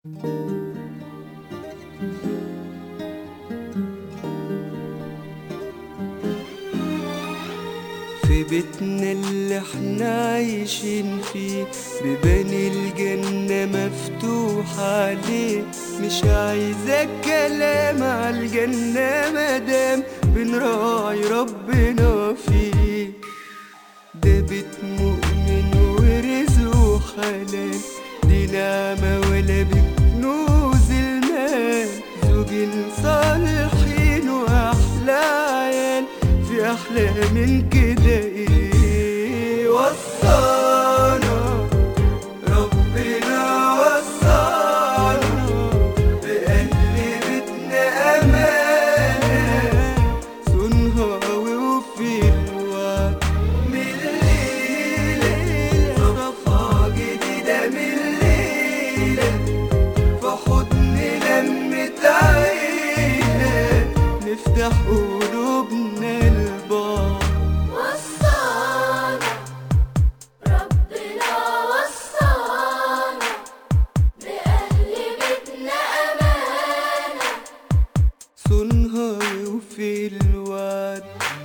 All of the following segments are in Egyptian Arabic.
في بيتنا اللي احنا عايشين فيه بيبان الجنة مفتوحة عليه مش عايزة كلام عالجنة مادام بنراعي ربنا فيه ده بيت مؤمن ورزقه حلال دي نعمة ولا بكنوز المال زوجين صالحين وأحلى عيال في أحلى من كده إيه وصانا ربنا وصانا بأهل بيتنا أمانة صنها وفي الوعد من الليلة صفحة جديدة من الليلة في حضن لمة عيلة نفتح قلوبنا لبعض وصانا ربنا وصانا بأهل بيتنا أمانة صنها وفي الوعد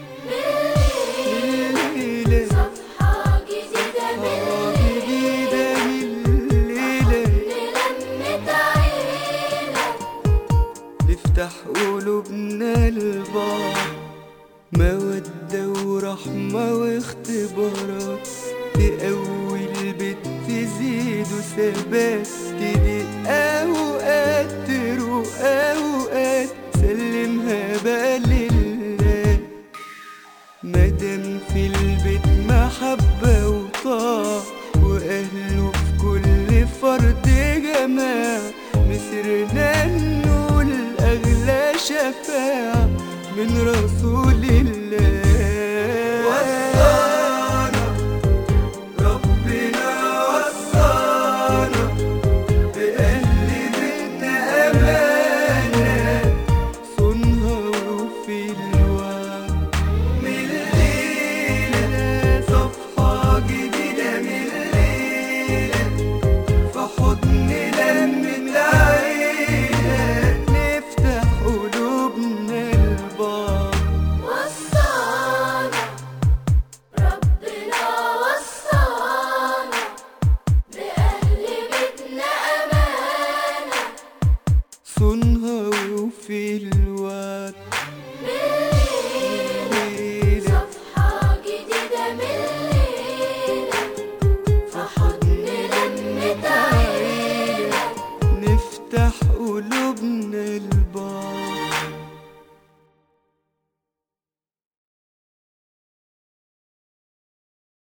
الليلة صفحة جديدة من صفحة جديدة من الليلة لمة عيلة نفتح قلوبنا لبعض مودة ورحمة واختبارات تقوي البيت تزيد وثبات تضيق أوقات تروق أوقات سلمها بقى لله مادام في البيت محبة وطاعة وأهله في كل فرد جماعة مسرنا نقول أغلى شفاعة من رسول الله وصانا ربنا وصانا